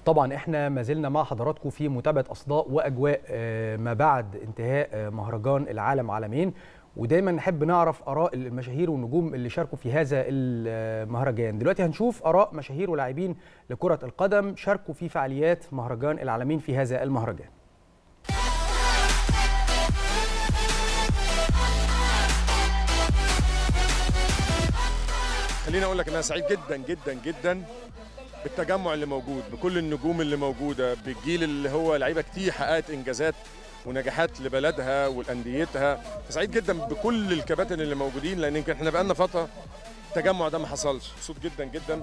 طبعا احنا ما زلنا مع حضراتكم في متابعه اصداء واجواء ما بعد انتهاء مهرجان العالم عالمين ودايما نحب نعرف اراء المشاهير والنجوم اللي شاركوا في هذا المهرجان دلوقتي هنشوف اراء مشاهير ولاعبين لكره القدم شاركوا في فعاليات مهرجان العالمين في هذا المهرجان خليني اقول لك ان انا سعيد جدا جدا جدا بالتجمع اللي موجود بكل النجوم اللي موجوده بالجيل اللي هو لعيبه كتير حققت انجازات ونجاحات لبلدها ولانديتها سعيد جدا بكل الكباتن اللي موجودين لان يمكن احنا بقالنا فتره التجمع ده ما حصلش مبسوط جدا جدا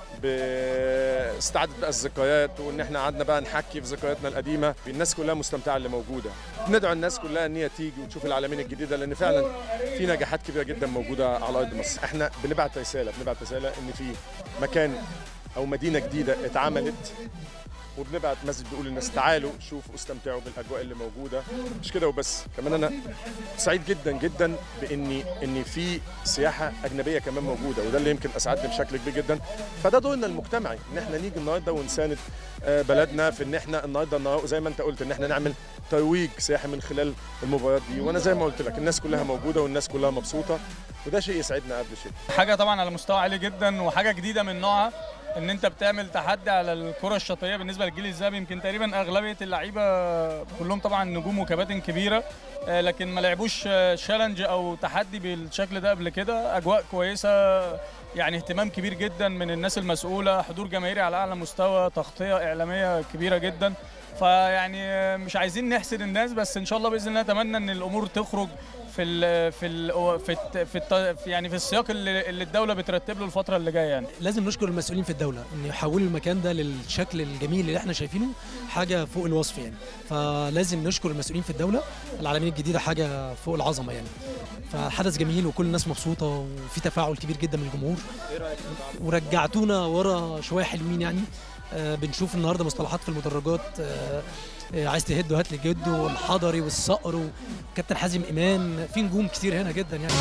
باستعاده بقى الذكريات وان احنا قعدنا بقى نحكي في ذكرياتنا القديمه الناس كلها مستمتعه اللي موجوده ندعو الناس كلها ان هي تيجي وتشوف العالمين الجديده لان فعلا في نجاحات كبيره جدا موجوده على ارض مصر احنا بنبعت رساله بنبعت رساله ان في مكان او مدينه جديده اتعملت وبنبعت مسج بيقول للناس تعالوا شوفوا واستمتعوا بالاجواء اللي موجوده مش كده وبس كمان انا سعيد جدا جدا باني ان في سياحه اجنبيه كمان موجوده وده اللي يمكن اسعدني بشكل كبير جدا فده دورنا المجتمعي ان احنا نيجي النهارده ونساند بلدنا في ان احنا النهارده زي ما انت قلت ان احنا نعمل ترويج سياحي من خلال المباريات دي وانا زي ما قلت لك الناس كلها موجوده والناس كلها مبسوطه وده شيء يسعدنا قبل شيء حاجه طبعا على مستوى عالي جدا وحاجه جديده من نوعها ان انت بتعمل تحدي على الكره الشاطئيه بالنسبه للجيل الذهبي يمكن تقريبا اغلبيه اللعيبه كلهم طبعا نجوم وكباتن كبيره لكن ما لعبوش تشالنج او تحدي بالشكل ده قبل كده اجواء كويسه يعني اهتمام كبير جدا من الناس المسؤوله حضور جماهيري على اعلى مستوى تغطيه اعلاميه كبيره جدا فيعني مش عايزين نحسد الناس بس ان شاء الله باذن الله اتمنى ان الامور تخرج في ال في ال في في, في يعني في السياق اللي, اللي الدوله بترتب له الفتره اللي جايه يعني لازم نشكر المسؤولين في الدوله ان يحولوا المكان ده للشكل الجميل اللي احنا شايفينه حاجه فوق الوصف يعني فلازم نشكر المسؤولين في الدوله العالمين الجديده حاجه فوق العظمه يعني فحدث جميل وكل الناس مبسوطه وفي تفاعل كبير جدا من الجمهور ورجعتونا ورا شويه حلوين يعني آه بنشوف النهارده مصطلحات في المدرجات آه عايز تهد وهات لي جد والحضري والصقر وكابتن حازم ايمان في نجوم كتير هنا جدا يعني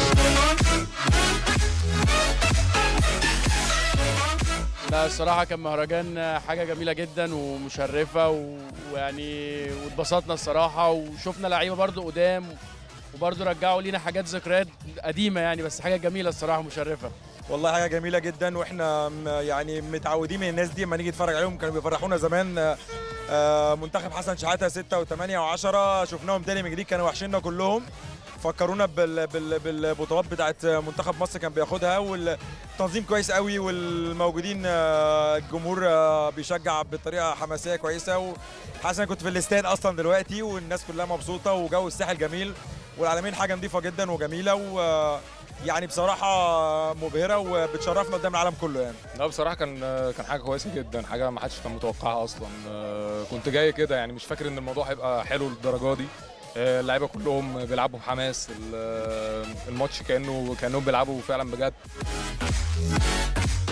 لا الصراحة كان مهرجان حاجة جميلة جدا ومشرفة ويعني واتبسطنا الصراحة وشفنا لعيبة برضو قدام وبرضو رجعوا لينا حاجات ذكريات قديمة يعني بس حاجة جميلة الصراحة مشرفة والله حاجه جميله جدا واحنا يعني متعودين من الناس دي لما نيجي نتفرج عليهم كانوا بيفرحونا زمان منتخب حسن شحاته 6 و8 و10 شفناهم تاني من جديد كانوا وحشينا كلهم فكرونا بال بال بالبطولات بتاعت منتخب مصر كان بياخدها والتنظيم كويس قوي والموجودين الجمهور بيشجع بطريقه حماسيه كويسه وحسن كنت في الاستاد اصلا دلوقتي والناس كلها مبسوطه وجو الساحل جميل والعالمين حاجه نظيفه جدا وجميله و يعني بصراحه مبهره وبتشرفنا قدام العالم كله يعني لا بصراحه كان كان حاجه كويسه جدا حاجه ما حدش كان متوقعها اصلا كنت جاي كده يعني مش فاكر ان الموضوع هيبقى حلو للدرجه دي اللعيبه كلهم بيلعبوا بحماس الماتش كانه كانهم بيلعبوا فعلا بجد